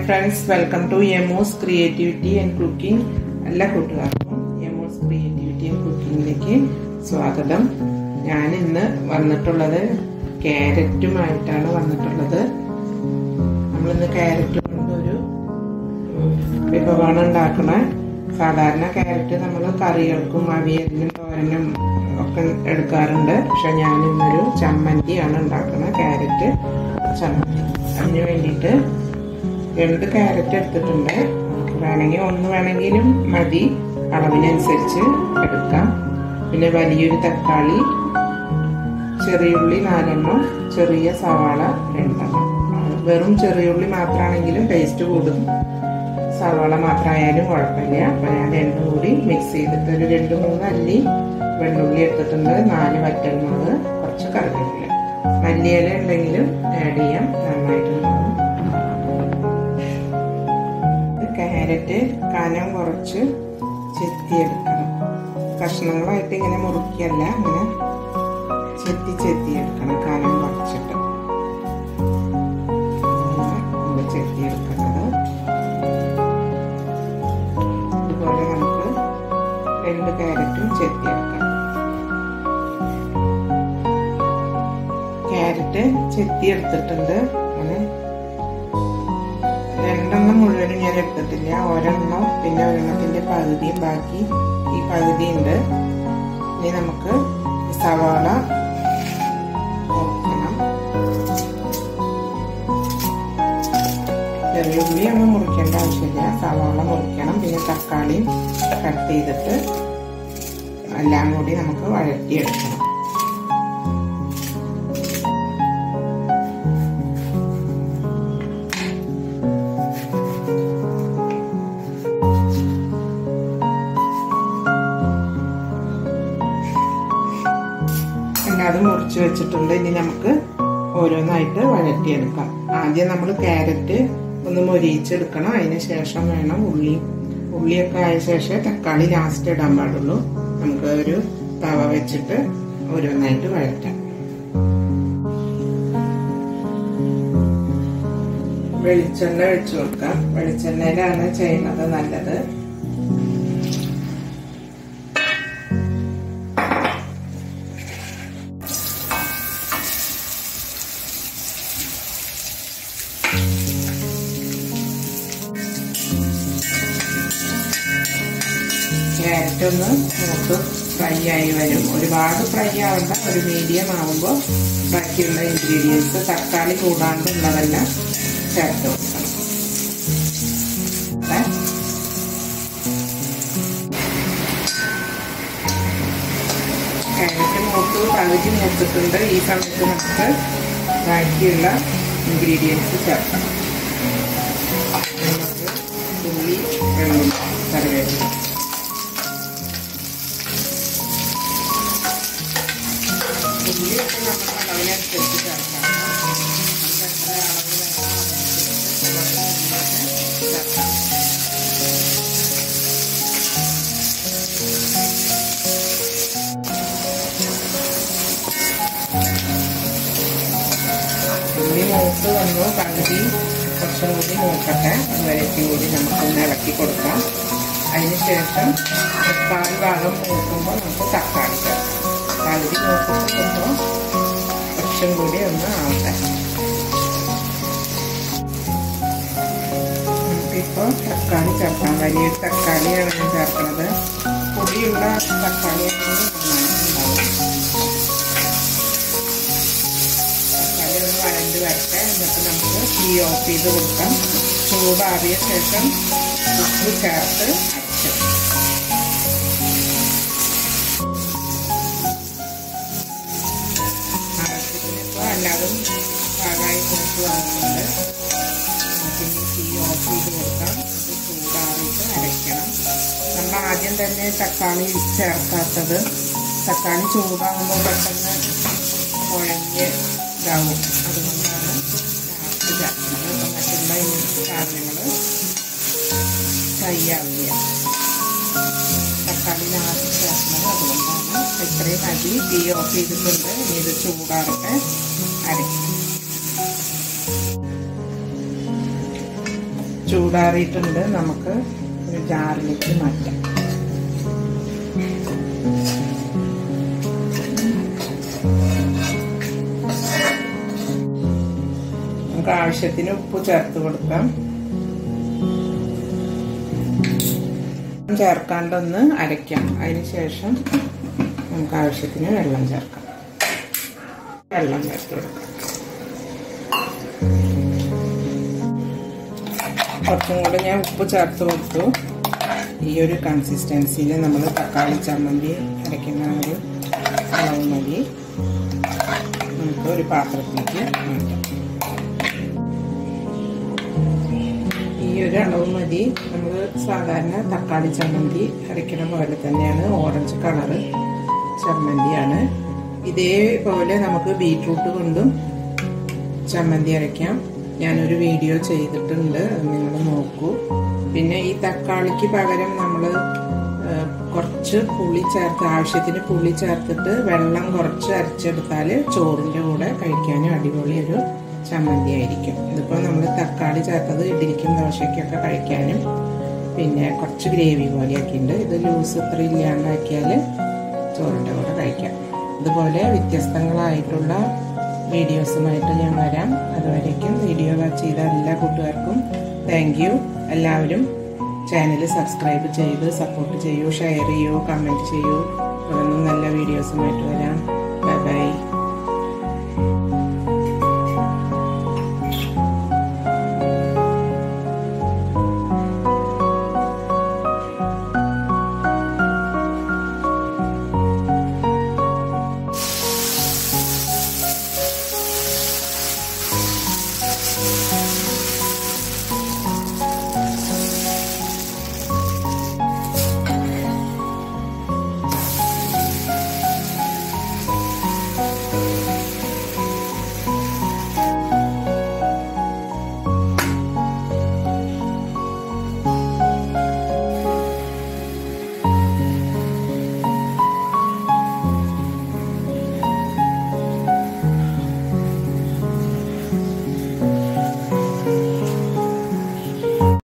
friends welcome to Emos creativity and cooking എല്ലാ കൂട്ടുകാർക്കും എമോസ് creativity and കുക്കിങ്ങിലേക്ക് സ്വാഗതം ഞാൻ ഇന്ന് വന്നിട്ടുള്ളത് ക്യാരറ്റുമായിട്ടാണ് വന്നിട്ടുള്ളത് നമ്മളിന്ന് ക്യാരറ്റ് കൊണ്ട് ഒരു വിഭവമാണ് ഉണ്ടാക്കണേ സാധാരണ ക്യാരറ്റ് നമ്മൾ കറികൾക്കും അവിയലിനും തോരനും ഒക്കെ എടുക്കാറുണ്ട് പക്ഷെ ഞാൻ ഇന്നൊരു ചമ്മന്തിയാണ് ഉണ്ടാക്കുന്നത് ക്യാരറ്റ് ചമ്മന്തി അതിന് വേണ്ടിയിട്ട് രണ്ട് ക്യാരറ്റ് എടുത്തിട്ടുണ്ട് വേണമെങ്കിൽ ഒന്ന് വേണമെങ്കിലും മതി അളവിനനുസരിച്ച് എടുക്കാം പിന്നെ വലിയൊരു തക്കാളി ചെറിയുള്ളി നാലെണ്ണം ചെറിയ സവാള രണ്ടെണ്ണം വെറും ചെറിയുള്ളി മാത്രമാണെങ്കിലും ടേസ്റ്റ് കൂടും സവാള മാത്രമായാലും കുഴപ്പമില്ല അപ്പം ഞാൻ രണ്ടും കൂടി മിക്സ് ചെയ്തിട്ട് ഒരു രണ്ട് മൂന്ന് അല്ലി വെള്ളുള്ളി എടുത്തിട്ടുണ്ട് നാല് വറ്റൽമുളക് കുറച്ച് കറിവേപ്പില മല്ലിയില ഉണ്ടെങ്കിലും ആഡ് ചെയ്യാം നന്നായിട്ടുണ്ടാവും ക്യാരറ്റ് കനം കുറച്ച് ചെത്തിയെടുക്കണം കഷ്ണങ്ങളായിട്ട് ഇങ്ങനെ മുറുക്കിയല്ല ഇങ്ങനെ ചെത്തി ചെത്തിയെടുക്കണം കനം കുറച്ചിട്ട് ചെത്തിയെടുക്കുന്നത് ഇതുപോലെ നമുക്ക് രണ്ട് ക്യാരറ്റും ചെത്തിയെടുക്കാം ക്യാരറ്റ് ചെത്തിയെടുത്തിട്ടുണ്ട് അങ്ങനെ രണ്ടെണ്ണം മുഴുവനും ഞാൻ എടുത്തിട്ടില്ല ഒരെണ്ണം പിന്നെ ഒരെണ്ണത്തിന്റെ പകുതിയും ബാക്കി ഈ പകുതി ഉണ്ട് ഇനി നമുക്ക് സവാള മുറിക്കണം ചെറിയ ഉള്ളി ഒന്നും മുറിക്കേണ്ട ആവശ്യമില്ല സവാള മുറിക്കണം പിന്നെ തക്കാളിയും കട്ട് ചെയ്തിട്ട് എല്ലാം കൂടി നമുക്ക് വഴറ്റിയെടുക്കണം എല്ലാതും മുറിച്ച് വെച്ചിട്ടുണ്ട് ഇനി നമുക്ക് ഓരോന്നായിട്ട് വഴറ്റിയെടുക്കാം ആദ്യം നമ്മൾ ക്യാരറ്റ് ഒന്ന് മൊരിയിച്ചെടുക്കണം അതിന് ശേഷം വേണം ഉള്ളി ഉള്ളിയൊക്കെ ആയ ശേഷം തക്കാളി ലാസ്റ്റ് ഇടാൻ പാടുള്ളൂ നമുക്ക് ഒരു തവ വെച്ചിട്ട് ഓരോന്നായിട്ട് വഴറ്റാം വെളിച്ചെണ്ണ ഒഴിച്ചു കൊടുക്കാം വെളിച്ചെണ്ണയിലാണ് ചെയ്യുന്നത് നല്ലത് ക്യാരറ്റ് ഒന്ന് മൂത്ത് ഫ്രൈ ആയി വരും ഒരുപാട് ഫ്രൈ ആവണ്ട ഒരു മീഡിയം ആവുമ്പോൾ ബാക്കിയുള്ള ഇൻഗ്രീഡിയൻസ് തക്കാളി കൂടാണ്ടുള്ളതെല്ലാം ചേർത്ത് കൊടുക്കണം ക്യാരറ്റ് മൂത്ത് പകുതി മൂത്തിട്ടുണ്ട് ഈ സമയത്ത് നമുക്ക് ബാക്കിയുള്ള ഇൻഗ്രീഡിയൻസ് ചേർക്കാം നമുക്ക് ഉള്ളി വെള്ളം കറിവേപ്പില ഉള്ളിയൊക്കെ നമ്മൾ അളവിനനുസരിച്ച് ചേർക്കാം നമുക്ക് എത്ര അളവ് വേണോ അതനുസരിച്ച് ചേർക്കാം ഉള്ളി മൂത്ത് വന്നു പകുതി കുറച്ചും കൂടി മൂക്കട്ടെ അതുവരേക്കും കൂടി നമുക്കൊന്ന് ഇളക്കി കൊടുക്കാം അതിനുശേഷം മുക്കാൽ ഭാഗം മൂക്കുമ്പോൾ നമുക്ക് തക്കാളി ചേർക്കാം പകുതി മൂക്കുമ്പോൾ കുറച്ചും കൂടി ഒന്ന് ആവട്ടെ നമുക്കിപ്പോൾ തക്കാളി ചേർക്കാം വലിയൊരു തക്കാളിയാണ് ഞാൻ ചേർക്കുന്നത് പൊടിയുള്ള തക്കാളിയാണെങ്കിൽ നന്നായിട്ടുണ്ടാവും തക്കാളി ഒന്ന് വഴണ്ട് വരട്ടെ എന്നിട്ട് നമുക്ക് തീ ഓഫ് ചെയ്ത് കൊടുക്കാം ചൂടാറിയ ശേഷം ഉപ്പ് ചേർത്ത് അരച്ചെടുക്കാം ഇപ്പോൾ എല്ലാതും പാകമായി കൊടുത്തു വന്നിട്ടുണ്ട് നമുക്കിനി തീ ഓഫ് ചെയ്ത് കൊടുക്കാം ഇത് ചൂടാറിയിട്ട് അരയ്ക്കണം നമ്മൾ ആദ്യം തന്നെ തക്കാളി ചേർക്കാത്തത് തക്കാളി ചൂടാകുമ്പോൾ പെട്ടെന്ന് കുഴഞ്ഞ് ഇതാവും അതുകൊണ്ടാണ് ലാസ്റ്റ് ചേർക്കുന്നത് മറ്റുള്ള സാധനങ്ങൾ ഫ്രൈ ആവില്ല തക്കാളി ലാസ്റ്റ് ചേർക്കുന്നത് അതുകൊണ്ടാണ് ഇത്രയും മതി തീ ഓഫ് ചെയ്തിട്ടുണ്ട് ഇനി ഇത് ചൂടാറട്ടെ അരയ്ക്കും ചൂടാറിയിട്ടുണ്ട് നമുക്ക് ഒരു ജാറിലേക്ക് മാറ്റാം നമുക്ക് ആവശ്യത്തിന് ഉപ്പ് ചേർത്ത് കൊടുക്കാം ചേർക്കാണ്ടൊന്ന് അരയ്ക്കാം അതിന് ശേഷം നമുക്ക് ആവശ്യത്തിന് വെള്ളം ചേർക്കാം വെള്ളം ചേർത്ത് കൊടുക്കാം കുറച്ചും കൂടെ ഞാൻ ഉപ്പ് ചേർത്ത് കൊടുത്തു ഈ ഒരു കൺസിസ്റ്റൻസിയിൽ നമ്മൾ തക്കാളി ചമ്മന്തി അരയ്ക്കുന്ന ഒരു അളവ് മതി നമുക്ക് ഒരു പാത്രത്തിലേക്ക് മാറ്റാം ഈ ഒരു അളവ് മതി നമ്മൾ സാധാരണ തക്കാളി ചമ്മന്തി അരയ്ക്കുന്ന പോലെ തന്നെയാണ് ഓറഞ്ച് കളറ് ചമ്മന്തിയാണ് ഇതേപോലെ നമുക്ക് ബീട്രൂട്ട് കൊണ്ടും ചമ്മന്തി അരയ്ക്കാം ഞാനൊരു വീഡിയോ ചെയ്തിട്ടുണ്ട് അത് നിങ്ങൾ നോക്കൂ പിന്നെ ഈ തക്കാളിക്ക് പകരം നമ്മൾ കുറച്ച് പുളി ചേർത്ത് ആവശ്യത്തിന് പുളി ചേർത്തിട്ട് വെള്ളം കുറച്ച് അരച്ചെടുത്താൽ ചോറിൻ്റെ കൂടെ കഴിക്കാനും അടിപൊളി ഒരു ചമ്മന്തി ആയിരിക്കും ഇതിപ്പോൾ നമ്മൾ തക്കാളി ചേർത്തത് ഇഡലിക്കും ദോശയ്ക്കൊക്കെ കഴിക്കാനും പിന്നെ കുറച്ച് ഗ്രേവി പോലെയൊക്കെ ഉണ്ട് ഇത് ലൂസ് ഇത്ര ഇല്ലാണ്ടാക്കിയാൽ ചോറിൻ്റെ കൂടെ കഴിക്കാം ഇതുപോലെ വ്യത്യസ്തങ്ങളായിട്ടുള്ള വീഡിയോസുമായിട്ട് ഞാൻ വരാം അതുവരേക്കും വീഡിയോ വാച്ച് ചെയ്ത എല്ലാ കൂട്ടുകാർക്കും താങ്ക് യു എല്ലാവരും ചാനൽ സബ്സ്ക്രൈബ് ചെയ്ത് സപ്പോർട്ട് ചെയ്യൂ ഷെയർ ചെയ്യൂ കമൻറ്റ് ചെയ്യൂ തുടർന്നും നല്ല വീഡിയോസുമായിട്ട് വരാം